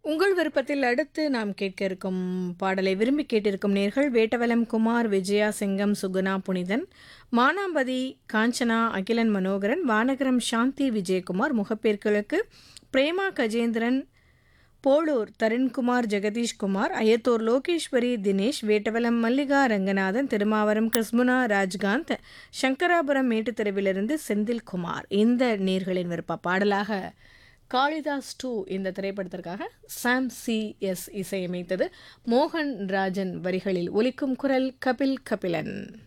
உங்கள் விருப்பத்தில் அடுத்து நாம் கேட்க இருக்கும் பாடலை விரும்பி கேட்டிருக்கும் நேர்கள் வேட்டவலம் குமார் விஜயா சிங்கம் சுகுணா புனிதன் மானாம்பதி காஞ்சனா அகிலன் மனோகரன் வானகரம் சாந்தி விஜயகுமார் முகப்பேர்களுக்கு பிரேமா கஜேந்திரன் போளூர் தருண்குமார் ஜெகதீஷ்குமார் அயத்தூர் லோகேஸ்வரி தினேஷ் வேட்டவலம் மல்லிகா ரங்கநாதன் திருமாவரம் கிருஷ்முனா ராஜ்காந்த் சங்கராபுரம் மேட்டுத்தெருவிலிருந்து செந்தில்குமார் இந்த நேர்களின் விருப்ப பாடலாக காளிதாஸ் டூ இந்த திரைப்படத்திற்காக சாம் சி எஸ் இசையமைத்தது மோகன் ராஜன் வரிகளில் ஒலிக்கும் குரல் கபில் கபிலன்